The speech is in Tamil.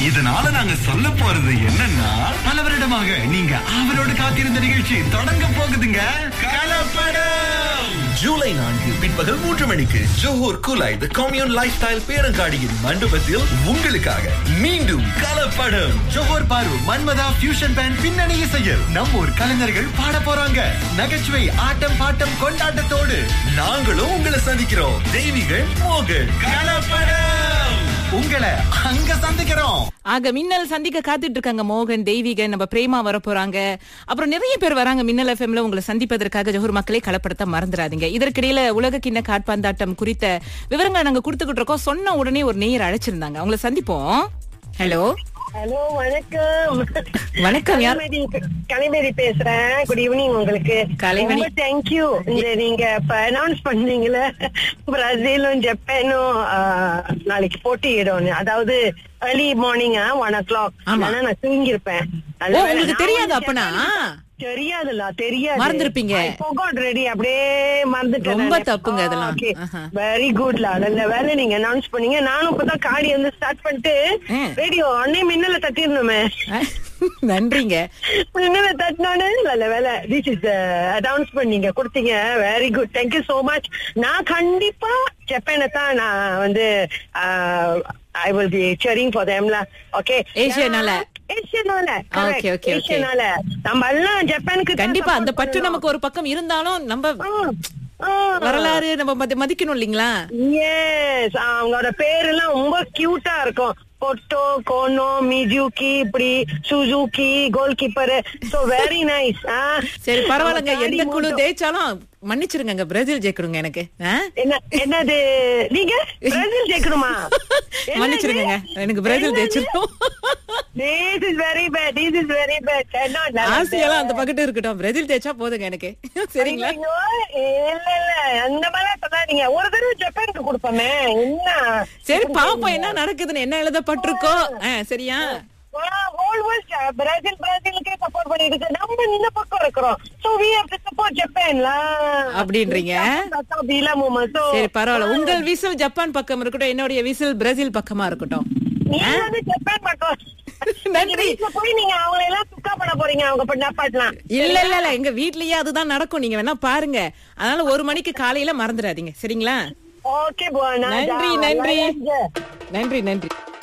இதனால நாங்க சொல்ல போறது என்னன்னா பல வருடமாக நீங்க அவரோட காத்திருந்த நிகழ்ச்சி தொடங்க போகுதுங்க கலப்படம் ஜூலை நான்கு பிற்பகல் மூன்று மணிக்கு Johor Kulai the commune lifestyle பேரங்காடியின் மண்டபத்தில் உங்களுக்காக மீண்டும் கலப்படம் ஜோஹர் பாரு மன்மதா ஃபியூஷன் பேண்ட் பின்னணி இசையில் நம்ம ஊர் கலைஞர்கள் பாட போறாங்க நகைச்சுவை ஆட்டம் பாட்டம் கொண்டாட்டத்தோடு நாங்களும் உங்களை சந்திக்கிறோம் தெய்வீகள் மோகன் கலப்படம் உங்களை அங்க சந்திக்கிறோம் ஆக மின்னல் சந்திக்க காத்துட்டு இருக்காங்க மோகன் தெய்வீகன் நம்ம பிரேமா வர போறாங்க அப்புறம் நிறைய பேர் வராங்க மின்னல் எஃப்எம்ல உங்களை சந்திப்பதற்காக ஜோஹர் மக்களை களப்படுத்த மறந்துடாதீங்க இதற்கிடையில உலக கிண்ண காட்பந்தாட்டம் குறித்த விவரங்களை நாங்க கொடுத்துக்கிட்டு இருக்கோம் சொன்ன உடனே ஒரு நேயர் அழைச்சிருந்தாங்க அவங்கள சந்திப்போம் ஹலோ ஹலோ வணக்கம் வணக்கம், யார்? கலைமதி கலைமதி பேசுறேன் குட் ஈவினிங் உங்களுக்கு கலைமதி. ரொம்ப தேங்க்யூ இந்த நீங்க இப்ப அனௌன்ஸ் பண்ணீங்கல்ல பிரேசிலும் ஜப்பானும் ஆஹ், நாளைக்கு போட்டியிடும் அதாவது early morning one o'clock ஆமா. ஆனா நான் தூங்கியிருப்பேன் ஓ, உங்களுக்கு தெரியாது அப்பனா? தெரியாதுல்ல தெரியாது மறந்திருப்பீங்க. ரெடி அப்படியே மறந்துட்டேன் ரொம்ப தப்புங்க அதெல்லாம். ஆஹா. வெரி குட்ல நல்ல வேலை நீங்க அனௌன்ஸ் பண்ணீங்க நானும் இப்பதான் காடி வந்து ஸ்டார்ட் பண்ணிட்டு ம். ரேடியோ அன்னை மின்னல தட்டிருந்தோமே நன்றிங்க மின்னல தட்டினோன்னு நல்ல வேலை திஸ் இஸ் அனௌன்ஸ்மெண்ட் நீங்க கொடுத்தீங்க very good thank you so much நான் கண்டிப்பா ஜப்பானை தான் நான் வந்து I will be cheering for தேம்ல ஓகே ஏசியானால. ஏசியனால Okay, okay, okay. ஏசியனால நம்ம எல்லாம் ஜப்பானுக்கு தான் கண்டிப்பா அந்த support பற்று பண்ணணும். நமக்கு ஒரு பக்கம் இருந்தாலும் நம்ம ஆ, ஆ. வரலாறு நம்ம மதி- மதிக்கணும் இல்லீங்களா எஸ் அவங்களோட பேர் எல்லாம் ரொம்ப கியூட்டா இருக்கும் பொட்டோ கோனோ மிஜுகி இப்படி Suzuki goalkeeper so very nice சரி பரவாயில்லங்க எந்த குழு ஜெயிச்சாலும் மன்னிச்சிருங்க பிரேசில் ஜெயிக்கணுங்க எனக்கு ஆ? என்ன என்னது நீங்க பிரேசில் ஜெயிக்கணுமா மன்னிச்சிருங்க எனக்கு பிரேசில் ஜெயிச்சிடும் this is very bad this is very bad ஆசையெல்லாம் அந்த பக்கத்து இருக்கட்டும் பிரேசில் ஜெயிச்சா போதுங்க எனக்கு சரிங்களா இல்ல இல்ல அந்த மாதிரி சொல்லாதீங்க ஒரு தடவை ஜப்பானுக்கு கொடுப்போமே என்ன சரி பாப்போம் என்ன நடக்குதுன்னு என்ன எழுதப்பட்டிருக்கோ ஆ, சரியா ஹோல் வேர்ல்ட் பிரேசில் பிரேசிலுக்கே சப்போர்ட் பண்ணிட்டு இருக்கு. நம்ம இந்த பக்கம் இருக்கிறோம் so we have to support ஜப்பான்ல அப்படின்றீங்க? பீலா மூமெண்ட் சோ சரி பரவாயில்ல உங்கள் விசில் ஜப்பான் பக்கம் இருக்கட்டும் என்னுடைய விசில் பிரேசில் பக்கமா இருக்கட்டும் நீங்க வந்து ஜப்பான் பக்கம் நன்றி. வீட்டுல போய் நீங்க அவங்கள எல்லாம் சுக்கா பண்ண போறீங்க அவங்க பண்ண பாட்டலாம் இல்ல இல்ல இல்ல எங்க வீட்லயே அதுதான் நடக்கும் நீங்க வேணா பாருங்க அதனால ஒரு மணிக்கு காலையில மறந்துடாதீங்க சரிங்களா ஓகே புவனா நன்றி நன்றி நன்றி நன்றி